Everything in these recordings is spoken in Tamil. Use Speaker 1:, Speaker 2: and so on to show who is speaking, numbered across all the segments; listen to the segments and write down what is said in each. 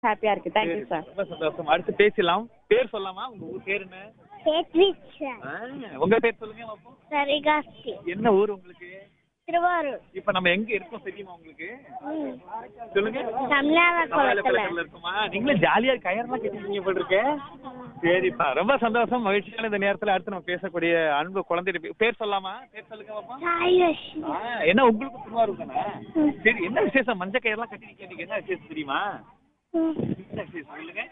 Speaker 1: ஹாப்பியா இருக்கு தேங்க்யூ சார்
Speaker 2: ரொம்ப சந்தோஷம் அடுத்து பேசலாம் பேர் சொல்லலாமா உங்க ஊர் பேர் என்ன
Speaker 3: பேட்ரிக்ஷா
Speaker 2: ஆ, உங்க பேர் சொல்லுங்க பாப்போம்
Speaker 3: சரிகாஸ்தி
Speaker 2: என்ன ஊர் உங்களுக்கு
Speaker 3: திருவாரூர்
Speaker 2: இப்ப நம்ம எங்க இருக்கோம் தெரியுமா உங்களுக்கு
Speaker 3: ம்.
Speaker 2: சொல்லுங்க
Speaker 3: தமிழாத குளத்துல
Speaker 2: தமிழகத்துல இருக்குமா நீங்களும் ஜாலியா கயர்லாம் கட்டிருக்கீங்க போல இருக்கு சரிப்பா ரொம்ப சந்தோஷம் மகிழ்ச்சியான இந்த நேரத்துல அடுத்து நம்ம பேசக்கூடிய அன்பு குழந்தை பேர் சொல்லலாமா பேர் சொல்லுங்க பாப்பா
Speaker 3: சாயலட்சுமி
Speaker 2: ஆ, என்ன உங்களுக்கு திருவாரூர் தானே சரி என்ன விசேஷம் மஞ்சள் கயிறுலாம் கட்டிருக்கீங்க நீங்க என்ன விசேஷம் தெரியுமா
Speaker 3: ம்.
Speaker 2: என்ன விசேஷம் சொல்லுங்க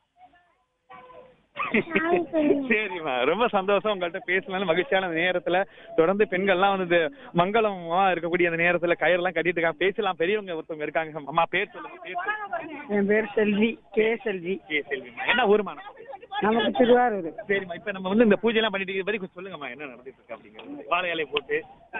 Speaker 3: சாமி சொல்லுங்க.
Speaker 2: சரிம்மா ரொம்ப சந்தோஷம் உங்கள்கிட்ட பேசலாம் மகிழ்ச்சியான இந்த நேரத்துல தொடர்ந்து பெண்கள்லாம் வந்து மங்களமா இருக்கக்கூடிய அந்த நேரத்துல கயிறுலாம் கட்டிட்டு இருக்காங்க பேசலாம் பெரியவங்க ஒருத்தவங்க இருக்காங்க அம்மா பேர் சொல்லுங்க பேர் சொல்லுங்க
Speaker 1: என் பேர் செல்வி கே செல்வி
Speaker 2: கே செல்விமா என்ன ஊருமா
Speaker 1: நமக்கு திருவாரூர்
Speaker 2: சரிம்மா இப்ப நம்ம வந்து இந்த பூஜை எல்லாம் பண்ணிட்டு இருக்கிற வரைக்கும் சொல்லுங்கம்மா என்ன நடந்துட்டு இருக்கு அப்படிங்கிறது வாழை இலை போட்டு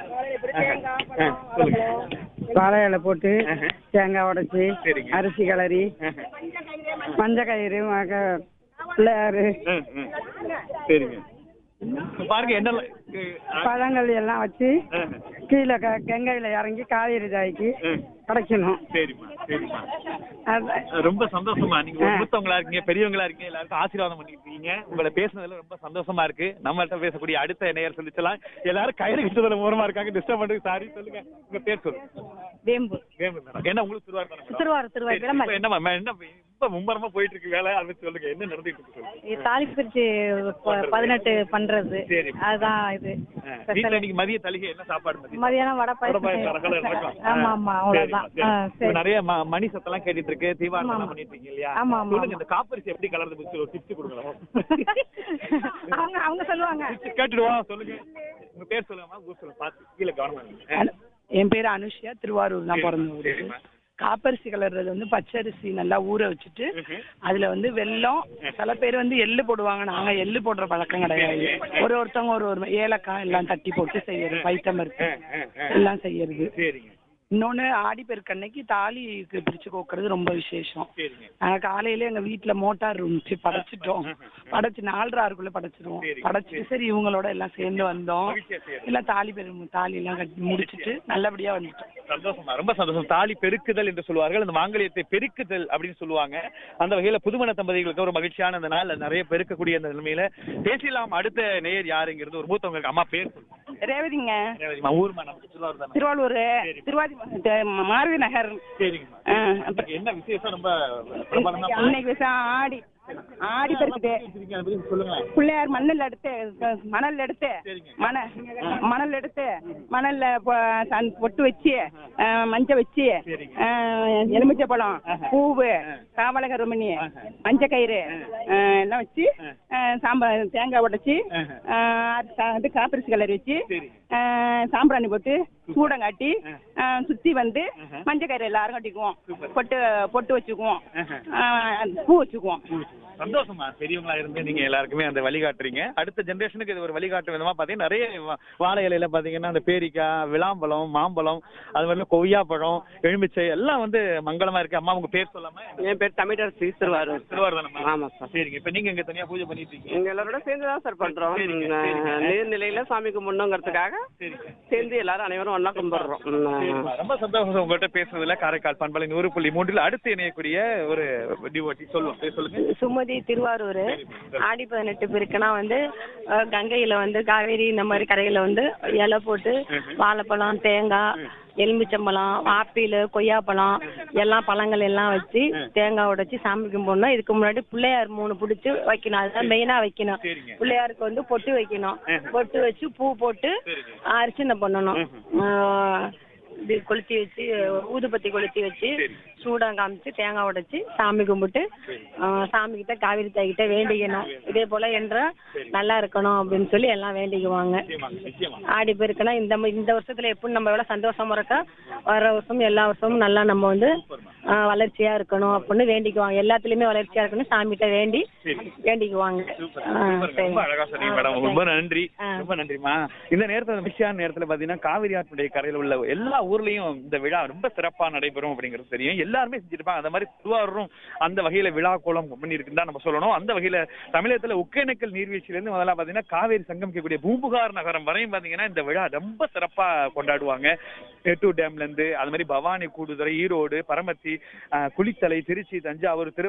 Speaker 2: ஆ, சொல்லுங்க
Speaker 1: வாழை இலை போட்டு
Speaker 2: ஆஹா.
Speaker 1: தேங்காய் உடைச்சி
Speaker 2: சரிங்க.
Speaker 1: அரிசி கிளறி
Speaker 2: ஆஹா.
Speaker 1: மஞ்சள் கயிறு மக- பிள்ளையாரு
Speaker 2: ஆ, ஆ. சரிங்க இப்ப பாருங்க என்ன
Speaker 1: பழங்கள் எல்லாம் வச்சு கீழே க கங்கையில இறங்கி காவேரி தாய்க்கு கிடைக்கணும்
Speaker 2: சரிம்மா சரிம்மா
Speaker 1: அது-
Speaker 2: ரொம்ப சந்தோஷமா நீங்க ஒரு
Speaker 1: ஆ.
Speaker 2: மூத்தவங்களா இருக்கீங்க பெரியவங்களா இருக்கீங்க எல்லாருக்கும் ஆசீர்வாதம் பண்ணிட்டு இருக்கீங்க உங்களை பேசுனதுல ரொம்ப சந்தோஷமா இருக்கு நம்மள்ட்ட பேசக்கூடிய அடுத்த நேயர் சொல்லிச்சலாம் எல்லாரும் கயிறு கிட்டதுல ஓரமா இருக்காங்க டிஸ்டர்ப் பண்றதுக்கு சாரி சொல்லுங்க உங்க பேர் சொல்லுங்க
Speaker 1: வேம்பு
Speaker 2: வேம்பு மேடம் என்ன உங்களுக்கு திருவாரூர் தானே மேடம்?
Speaker 1: திருவாரூர் திருவாரூர்
Speaker 2: சரி,
Speaker 1: விளம்பரம்
Speaker 2: இப்ப என்ன மேம், என்ன ரொம்ப மும்மரமா போயிட்டு இருக்கு வேலை அதை பத்தி சொல்லுங்க என்ன நடந்துட்டு இருக்கு சொல்லுங்க
Speaker 4: தாலி பிரிச்சு ப- பதினெட்டு பண்றது
Speaker 2: சரி.
Speaker 4: அதுதான் இது
Speaker 2: ஆ, வீட்ல இன்னைக்கு மதிய தலிகை என்ன சாப்பாடு மதியம்
Speaker 4: மதியானம் வடை
Speaker 2: வடை பாயாசம்
Speaker 4: பாயசம்
Speaker 2: கலக்கலா இருக்கும்.
Speaker 4: ஆமா ஆமா அவ்வளவுதான்
Speaker 2: சரிம்மா,
Speaker 4: ஆ,
Speaker 2: சரி. இப்ப
Speaker 4: சரி
Speaker 2: நிறைய ம- மணி சத்தம்லாம் கேட்டுட்டு இருக்கு தீபாவளி
Speaker 4: ஆமா,
Speaker 2: எல்லாம்
Speaker 4: ஆமா.
Speaker 2: பண்ணிட்டு இருக்கீங்க இல்லையா
Speaker 4: ஆமா, ஆமா,
Speaker 2: சொல்லுங்க
Speaker 4: ஆமா.
Speaker 2: இந்த காப்பரிசி எப்படி கலர்ந்து போச்சு ஒரு டிப்ஸ் கொடுக்கலாம்
Speaker 4: அவங்க அவங்க சொல்லுவாங்க
Speaker 2: கேட்டுடுவோம் சொல்லுங்க உங்க பேர் சொல்லுங்கம்மா ஊர் சொல்லுங்க பாத்து கீழே கவனமா இருங்க.
Speaker 5: என் பேர் அனுஷியா திருவாரூர் தான் பிறந்த ஊரு
Speaker 2: சரிம்மா.
Speaker 5: காப்பரிசி கலர்றது வந்து பச்சரிசி நல்லா ஊற வச்சுட்டு
Speaker 2: ம்ஹும்.
Speaker 5: அதுல வந்து வெல்லம் சில பேர் வந்து எள்ளு போடுவாங்க நாங்க எள்ளு போடுற பழக்கம் கிடையாது ஒரு ஒருத்தவங்க ஒரு ஒரு ஏலக்காய் எல்லாம் தட்டி போட்டு செய்யறது பைத்தம் இருக்கு
Speaker 2: ஆ, ஆ, ஆ.
Speaker 5: எல்லாம் செய்யறது
Speaker 2: சரிங்க
Speaker 5: இன்னொன்னு ஆடி பெருக்கன்னைக்கு தாலிக்கு பிரிச்சு கோக்குறது ரொம்ப விசேஷம்
Speaker 2: சரிங்க
Speaker 5: நாங்க காலையில எங்க வீட்டுல மோட்டார் இருந்துச்சு படைச்சிட்டோம் படைச்சு நாலரை ஆறுக்குள்ள படைச்சிருவோம்
Speaker 2: சரி,
Speaker 5: படைச்சிட்டு சரி இவங்களோட எல்லாம் சேர்ந்து வந்தோம்
Speaker 2: மகிழ்ச்சியா செய்யறது.
Speaker 5: எல்லாம் தாலி பெரும் தாலி எல்லாம் கட்டி முடிச்சிட்டு நல்லபடியா வந்துட்டோம்
Speaker 2: சந்தோஷமா ரொம்ப சந்தோஷம் தாலி பெருக்குதல் என்று சொல்வார்கள் அந்த மாங்கல்யத்தை பெருக்குதல் அப்படின்னு சொல்லுவாங்க அந்த வகையில புதுமண தம்பதிகளுக்கு ஒரு மகிழ்ச்சியான அந்த நாள் நிறைய பெருக்கக்கூடிய அந்த நிலைமையில பேசலாம் அடுத்த நேயர் யாருங்கிறது ஒரு மூத்தவங்க இருக்கு. அம்மா பேர் சொல்லுங்க
Speaker 1: ரேவதிங்க
Speaker 2: ரேவதிம்மா, ஊர்மா நம்ம திருவாரூர் தானே
Speaker 1: திருவாரூர் திருவாதி மாருதி நகர்
Speaker 2: சரிங்கம்மா
Speaker 1: ஆ,
Speaker 2: இன்னைக்கு என்ன விசேஷம் ரொம்ப பிரபலமா
Speaker 1: இன்னைக்கு விஷயம் ஆடி ஆடி பெருக்குது
Speaker 2: வச்சிருக்கீங்க, அதை பத்தி சொல்லுங்களேன்
Speaker 1: பிள்ளையார் மண்ணில் எடுத்து மணல் எடுத்து
Speaker 2: சரிங்க.
Speaker 1: மண மணல் எடுத்து மணல்ல பொ- சன்- பொட்டு வச்சு ஆ, மஞ்சள் வச்சு
Speaker 2: சரிங்க.
Speaker 1: ஆ, எலுமிச்சை பழம் பூவு காவலகருமணி மஞ்சள் கயிறு ஆ, எல்லாம் வச்சு ஆ, சாம்பார் தேங்காய் உடைச்சி ஆ, சா- இது காப்பரிசி கலர் வச்சு
Speaker 2: சரி.
Speaker 1: ஆ, சாம்பிராணி போட்டு சூடம் காட்டி ஆ, சுத்தி வந்து மஞ்சள் கயிறு எல்லாரும் கட்டிக்குவோம் பொட்டு பொட்டு வச்சுக்குவோம் ஆ, பூ வச்சுக்குவோம்
Speaker 2: சந்தோஷமா பெரியவங்களா இருந்து நீங்க எல்லாருக்குமே அந்த வழிகாட்டுறீங்க அடுத்த ஜெனரேஷனுக்கு இது ஒரு வழிகாட்டு விதமா பாத்தீங்கன்னா நிறைய வா- வாழை இலையில பாத்தீங்கன்னா அந்த பேரிக்காய் விளாம்பழம் மாம்பழம் அது மாதிரி கொய்யாப்பழம் எலுமிச்சை எல்லாம் வந்து மங்களமா இருக்கு அம்மா உங்க பேர் சொல்லாம
Speaker 6: என் பேர் தமிழரசி திருவாரூர்
Speaker 2: திருவாரூர் தானம்மா
Speaker 6: ஆமா சார்
Speaker 2: சரிங்க இப்ப நீங்க இங்க தனியா பூஜை பண்ணிட்டு இருக்கீங்க
Speaker 6: எங்க எல்லாரோட சேர்ந்து தான் சார் பண்றோம்
Speaker 2: சரிங்க,
Speaker 6: உம்,
Speaker 2: சரிங்க.
Speaker 6: நீர்நிலையில சாமி கும்பிடணுங்கிறதுக்காக
Speaker 2: சரிங்க
Speaker 6: சேர்ந்து எல்லாரும் அனைவரும் ஒண்ணா கும்பிடுறோம் உம்,
Speaker 2: சரிம்மா, ரொம்ப சந்தோஷம் உங்கள்கிட்ட பேசுனதுல காரைக்கால் பண்பலை நூறு புள்ளி மூன்றில் அடுத்து இணையக்கூடிய ஒரு டிவோட்டி சொல்லுவோம் பேர் சொல்லுங்க
Speaker 4: சுமதி திருவாரூர் ஆடி பதினெட்டு பெருக்குனா வந்து அஹ், கங்கையில வந்து காவேரி இந்த மாதிரி கரையில வந்து இலை போட்டு வாழைப்பழம் தேங்காய் எலுமிச்சம்பழம் ஆப்பிள் கொய்யாப்பழம் எல்லாம் பழங்கள் எல்லாம் வச்சு தேங்காய் உடைச்சு சாமி கும்பிடணும் இதுக்கு முன்னாடி பிள்ளையார் மூணு பிடிச்சி வைக்கணும் அதுதான் மெயினா வைக்கணும்
Speaker 2: சரிங்க.
Speaker 4: பிள்ளையாருக்கு வந்து பொட்டு வைக்கணும் பொட்டு வச்சு பூ போட்டு அர்ச்சனை பண்ணணும் ஆஹ், இது கொளுத்தி வச்சு ஊதுபத்தி கொளுத்தி வச்சு சூடம் காமிச்சு தேங்காய் உடைச்சு சாமி கும்பிட்டு ஆஹ், சாமி கிட்ட காவிரி தாய் கிட்ட வேண்டிக்கணும் இதே போல என்ற நல்லா இருக்கணும் அப்படின்னு சொல்லி எல்லாம் வேண்டிக்குவாங்க
Speaker 2: நிச்சயமா நிச்சயமா
Speaker 4: ஆடி பெருக்குனா இந்த ம- இந்த வருஷத்துல எப்படி நம்ம எவ்வளவு சந்தோஷமா இருக்கா வர வருஷம் எல்லா வருஷமும் நல்லா நம்ம வந்து ஆஹ், வளர்ச்சியா இருக்கணும் அப்படின்னு வேண்டிக்குவாங்க எல்லாத்துலயுமே வளர்ச்சியா இருக்கணும் சாமிகிட்ட வேண்டி வேண்டிக்குவாங்க ஆஹ், சரி.
Speaker 2: ரொம்ப அழகா சொன்னீங்க மேடம் ரொம்ப நன்றி
Speaker 4: ஆ.
Speaker 2: ரொம்ப நன்றிமா இந்த நேரத்துல மிக்சியான நேரத்துல பாத்தீங்கன்னா காவிரி ஆற்றுடைய கரையில உள்ள எல்லா ஊர்லயும் இந்த விழா ரொம்ப சிறப்பா நடைபெறும் அப்படிங்கிறது தெரியும் எல்லாருமே செஞ்சிருப்பாங்க அந்த மாதிரி திருவாரூரும் அந்த வகையில விழா கோலம் பண்ணியிருக்குன்னு தான் நம்ம சொல்லணும் அந்த வகையில தமிழகத்துல ஒகேனக்கல் நீர்வீழ்ச்சியில இருந்து முதல்ல பாத்தீங்கன்னா காவேரி சங்கமிக்கக்கூடிய பூம்புகார் நகரம் வரையும் பாத்தீங்கன்னா இந்த விழா ரொம்ப சிறப்பா கொண்டாடுவாங்க மேட்டூர் டேம்ல இருந்து அது மாதிரி பவானி கூடுதுறை ஈரோடு பரமத்தி அஹ், குளித்தலை திருச்சி தஞ்சாவூர் திரு